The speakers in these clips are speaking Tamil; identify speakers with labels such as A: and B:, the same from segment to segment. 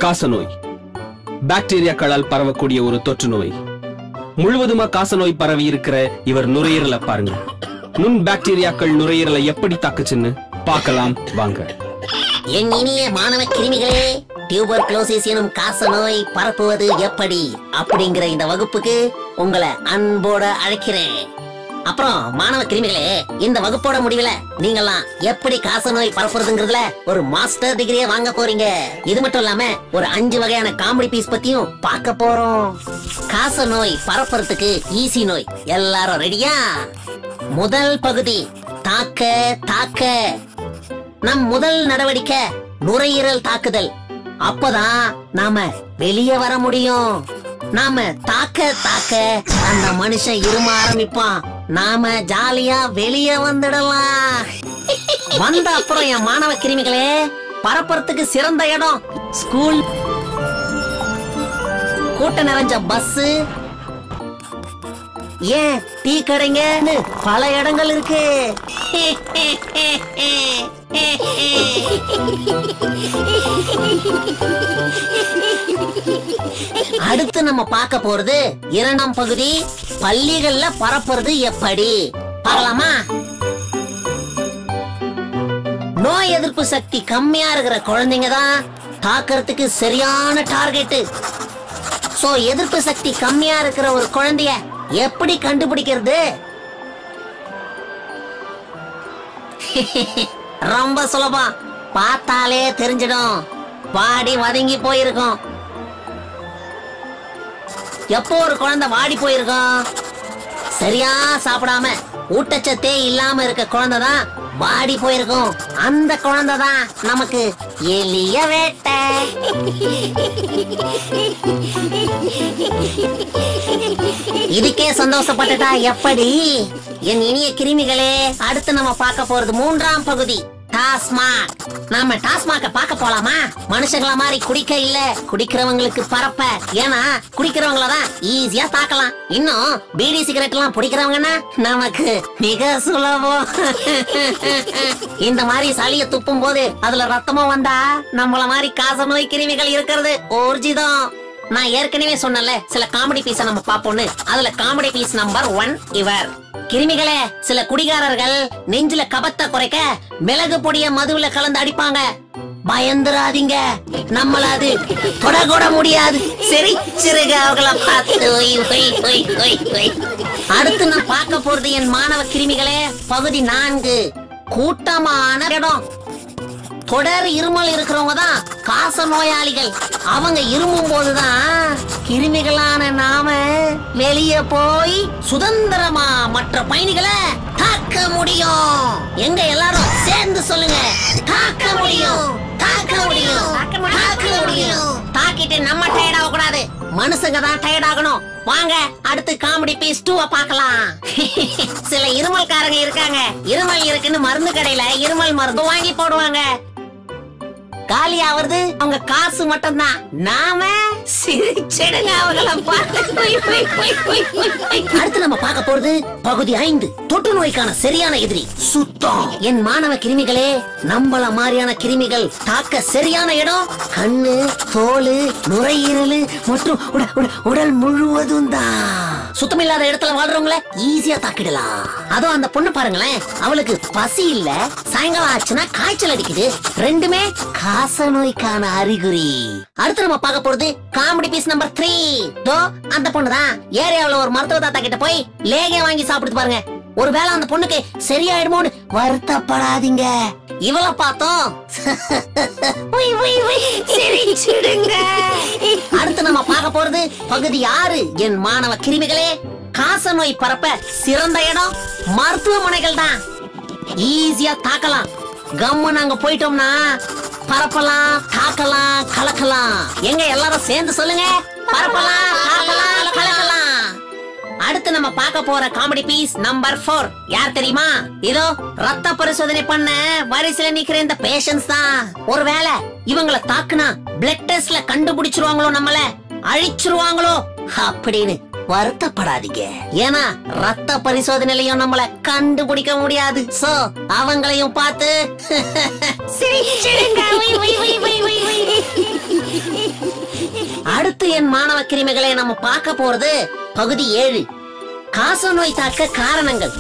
A: காசநோய் பாக்டீரியாக்களால் பரவக்கூடிய ஒரு தொற்று நோய் முழுவதுமா காசநோய் பரவி இருக்கிற இவர் நுரையீரலை பாருங்க நுண் பாக்டீரியாக்கள் நுரையீரலை எப்படி தாக்குச்சுன்னு பார்க்கலாம் வாங்க
B: என் இனிய மாணவ கிருமிகளே டியூபர் குளோசிஸ் எனும் காச நோய் பரப்புவது எப்படி அப்படிங்கிற இந்த வகுப்புக்கு உங்களை அன்போட அழைக்கிறேன் அப்புறம் மாணவ கிருமிகளே இந்த வகுப்போட முடிவுல நீங்கெல்லாம் எப்படி காச நோய் பரப்புறதுங்கிறதுல ஒரு மாஸ்டர் டிகிரியை வாங்க போறீங்க இது மட்டும் இல்லாம ஒரு அஞ்சு வகையான காமெடி பீஸ் பத்தியும் பார்க்க போறோம் காச நோய் பரப்புறதுக்கு ஈஸி நோய் எல்லாரும் ரெடியா முதல் பகுதி தாக்க தாக்க நம் முதல் நடவடிக்கை நுரையீரல் தாக்குதல் அப்பதான் நாம வெளியே வர முடியும் நாம தாக்க தாக்க அந்த மனுஷன் இரும ஆரம்பிப்பான் நாம ஜாலியா வெளியே வந்துடலாம் வந்த அப்புறம் என் மாணவ கிருமிகளே பரப்புறதுக்கு சிறந்த இடம் ஸ்கூல் கூட்ட நிறைஞ்ச பஸ் ஏன் டீ கடைங்கன்னு பல இடங்கள் இருக்கு அடுத்து நம்ம பார்க்க போறது இரண்டாம் பகுதி பள்ளிகள்ல பரப்புறது எப்படி பார்க்கலாமா நோய் எதிர்ப்பு சக்தி கம்மியா இருக்கிற குழந்தைங்க தான் தாக்கறதுக்கு சரியான டார்கெட் சோ எதிர்ப்பு சக்தி கம்மியா இருக்கிற ஒரு குழந்தைய எப்படி கண்டுபிடிக்கிறது ரொம்ப சுலபம் பார்த்தாலே தெரிஞ்சிடும் வாடி வதங்கி போயிருக்கும் எப்போ ஒரு குழந்தை வாடி போயிருக்கும் சரியா சாப்பிடாம ஊட்டச்சத்தே இல்லாம இருக்க குழந்தை தான் வாடி போயிருக்கும் அந்த குழந்தை தான் நமக்கு எளிய வேட்டை இதுக்கே சந்தோஷப்பட்டுட்டா எப்படி என் இனிய கிருமிகளே அடுத்து நம்ம பார்க்க போறது மூன்றாம் பகுதி டாஸ்மாக் நாம டாஸ்மாக பார்க்க போலாமா மனுஷங்கள மாதிரி குடிக்க இல்ல குடிக்கிறவங்களுக்கு பரப்ப ஏன்னா குடிக்கிறவங்கள தான் ஈஸியா தாக்கலாம் இன்னும் பீடி சிகரெட் எல்லாம் பிடிக்கிறவங்கன்னா நமக்கு மிக சுலபம் இந்த மாதிரி சளிய துப்பும் போது அதுல ரத்தமும் வந்தா நம்மள மாதிரி காச நோய் கிருமிகள் இருக்கிறது ஊர்ஜிதம் நான் ஏற்கனவே சொன்னல சில காமெடி பீஸ நம்ம பாப்போம்னு அதுல காமெடி பீஸ் நம்பர் ஒன் இவர் கிருமிகளே சில குடிகாரர்கள் நெஞ்சில கபத்தை குறைக்க மிளகு பொடிய மதுவுல கலந்து அடிப்பாங்க பயந்துராதீங்க நம்மள அது தொட கூட முடியாது சரி சிறுக அவங்கள பார்த்து why, why, why, why, why. அடுத்து நான் பார்க்க போறது என் மாணவ கிருமிகளே பகுதி நான்கு கூட்டமான இடம் தொடர் இருமல் இருக்கிறவங்க தான் காச நோயாளிகள் அவங்க இருமும் போதுதான் கிருமிகளான நாம வெளியே போய் சுதந்திரமா மற்ற பயணிகளை தாக்க முடியும் எங்க எல்லாரும் சேர்ந்து சொல்லுங்க தாக்க முடியும் தாக்க முடியும் தாக்க முடியும் தாக்கிட்டு நம்ம டயர்ட் ஆக கூடாது மனுஷங்க தான் டயர்ட் ஆகணும் வாங்க அடுத்து காமெடி பீஸ் டூ பார்க்கலாம் சில இருமல்காரங்க இருக்காங்க இருமல் இருக்குன்னு மருந்து கடையில இருமல் மருந்து வாங்கி போடுவாங்க காலி ஆவறது அவங்க காசு மட்டும்தான் நாம சிரிச்சிடுங்க அவங்கள பார்த்து போய், போய், போய், போய், போய், போய். அடுத்து நம்ம பார்க்க போறது பகுதி ஐந்து தொற்று நோய்க்கான சரியான எதிரி சுத்தம் என் மாணவ கிருமிகளே நம்மள மாதிரியான கிருமிகள் தாக்க சரியான இடம் கண்ணு தோல் நுரையீரல் மற்றும் உட- உட- உடல் முழுவதும் தான் சுத்தமில்லாத இடத்துல வாழ்றவங்கள ஈஸியா தாக்கிடலாம் அதுவும் அந்த பொண்ணு பாருங்களேன் அவளுக்கு பசி இல்ல சாயங்காலம் ஆச்சுன்னா காய்ச்சல் அடிக்குது ரெண்டுமே காச நோய்க்கான அறிகுறி அடுத்து நம்ம பார்க்க போறது காமெடி பீஸ் நம்பர் த்ரீ தோ அந்த பொண்ணு தான் ஏரியாவுல ஒரு மருத்துவ தாத்தா கிட்ட போய் லேகியம் வாங்கி சாப்பிடுது பாருங்க ஒருவேளை அந்த பொண்ணுக்கு சரியாயிடுமோன்னு வருத்தப்படாதீங்க இவள பார்த்தோம் உய், உய், உய், சிரிச்சிடுங்க. அடுத்து நம்ம பார்க்க போறது பகுதி ஆறு என் மாணவ கிருமிகளே காச நோய் பரப்ப சிறந்த இடம் மருத்துவமனைகள் தான் ஈஸியா தாக்கலாம் கம்மு நாங்க போயிட்டோம்னா பரப்பலாம் தாக்கலாம் கலக்கலாம் எங்க எல்லாரும் சேர்ந்து சொல்லுங்க பரப்பலாம் தாக்கலாம் கலக்கலாம் அடுத்து நம்ம பார்க்க போற காமெடி பீஸ் நம்பர் ஃபோர் யார் தெரியுமா இதோ ரத்த பரிசோதனை பண்ண வரிசையில நிக்கிற இந்த பேஷன்ஸ் தான் ஒருவேளை இவங்கள தாக்குனா பிளட் டெஸ்ட்ல கண்டுபிடிச்சிருவாங்களோ நம்மள அழிச்சிருவாங்களோ அப்படின்னு வருத்தப்படாதீங்க ஏன்னா ரத்த பரிசோதனையிலையும் நம்மள கண்டுபிடிக்க முடியாது சோ அவங்களையும் பார்த்து சிரிச்சிடுங்க. உய், உய், உய், உய், உய், உய். அடுத்து என் மாணவ கிருமிகளை நம்ம பார்க்க போறது பகுதி ஏழு காசநோய் தாக்க காரணங்கள்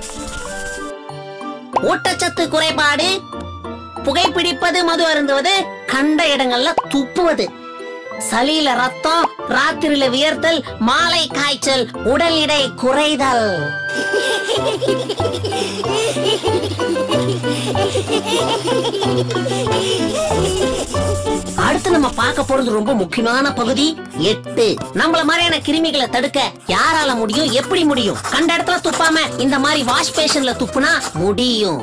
B: ஊட்டச்சத்து குறைபாடு புகைப்பிடிப்பது மது அருந்துவது கண்ட இடங்கள்ல துப்புவது சளியில ரத்தம் ராத்திரியில வியர்த்தல் மாலை காய்ச்சல் உடல் எடை குறைதல் அடுத்து நம்ம பார்க்க போறது ரொம்ப முக்கியமான பகுதி எட்டு நம்மள மாதிரியான கிருமிகளை தடுக்க யாரால முடியும் எப்படி முடியும் கண்ட இடத்துல துப்பாம இந்த மாதிரி வாஷ் பேஷன்ல துப்புனா முடியும்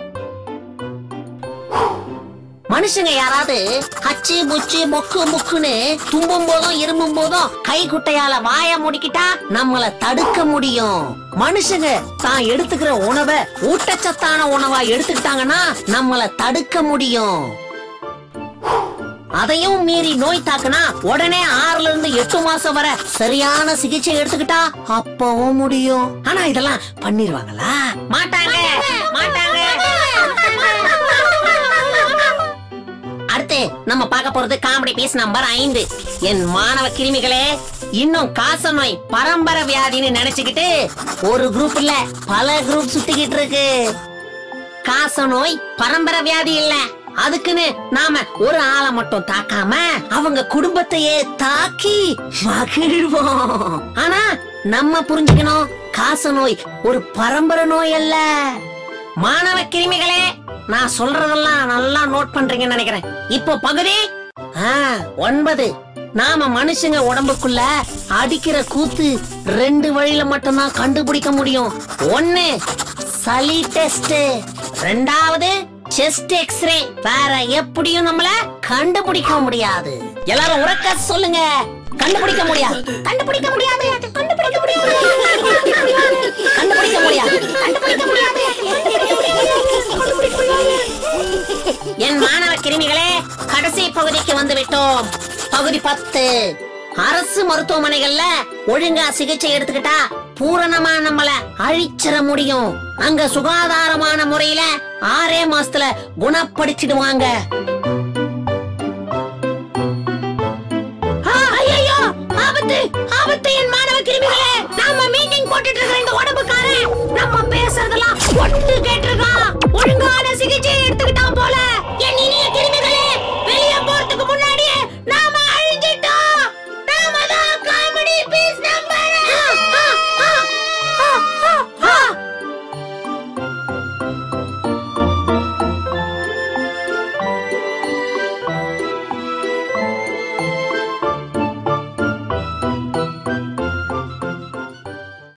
B: மனுஷங்க யாராவது ஹச்சு புச்சு மொக்கு முக்குன்னு தும்பும் போதும் இருமும் போதும் கை குட்டையால வாய முடிக்கிட்டா நம்மள தடுக்க முடியும் மனுஷங்க தான் எடுத்துக்கிற உணவை ஊட்டச்சத்தான உணவா எடுத்துக்கிட்டாங்கன்னா நம்மள தடுக்க முடியும் அதையும் மீறி நோய் தாக்குனா உடனே ஆறுல இருந்து எட்டு மாசம் வரை சரியான சிகிச்சை எடுத்துக்கிட்டா அப்பவும் முடியும் ஆனா இதெல்லாம் பண்ணிருவாங்களா மாட்டாங்க மாட்டாங்க அடுத்து நம்ம பார்க்க போறது காமெடி பீஸ் நம்பர் ஐந்து என் மாணவ கிருமிகளே இன்னும் காச நோய் பரம்பரை வியாதின்னு நினைச்சுக்கிட்டு ஒரு குரூப் இல்ல பல குரூப் சுத்திக்கிட்டு இருக்கு காச நோய் பரம்பரை வியாதி இல்ல அதுக்குன்னு நாம ஒரு ஆளை மட்டும் தாக்காம அவங்க குடும்பத்தையே தாக்கி மகிழ்வோம் ஆனா நம்ம புரிஞ்சுக்கணும் காச நோய் ஒரு பரம்பரை நோய் அல்ல மாணவ கிருமிகளே நான் சொல்றதெல்லாம் நல்லா நோட் பண்றீங்கன்னு நினைக்கிறேன் இப்போ பகுதி ஆ, ஒன்பது நாம மனுஷங்க உடம்புக்குள்ள அடிக்கிற கூத்து ரெண்டு வழியில மட்டும்தான் கண்டுபிடிக்க முடியும் ஒண்ணு சளி டெஸ்ட் ரெண்டாவது செஸ்ட் எக்ஸ்ரே வேற எப்படியும் நம்மள கண்டுபிடிக்க முடியாது எல்லாரும் உறக்க சொல்லுங்க கண்டுபிடிக்க முடியாது கண்டுபிடிக்க முடியாது கண்டுபிடிக்க முடியாது கண்டுபிடிக்க முடியாது கண்டுபிடிக்க முடியாது என் மாணவ கிருமிகளே கடைசி பகுதிக்கு வந்து விட்டோம் பகுதி பத்து அரசு மருத்துவமனைகள்ல ஒழுங்கா சிகிச்சை எடுத்துக்கிட்டா பூரணமா நம்மள அழிச்சிட முடியும் அங்க சுகாதாரமான முறையில ஆறே மாசத்துல குணப்படுத்திடுவாங்க ஆ, ஐயையோ, ஆபத்து ஆபத்து என் மாணவ கிருமிகளே நாம மீட்டிங் போட்டுட்டு இருக்கிற இந்த உடம்புக்காரன் நம்ம பேசுறதெல்லாம் ஒட்டு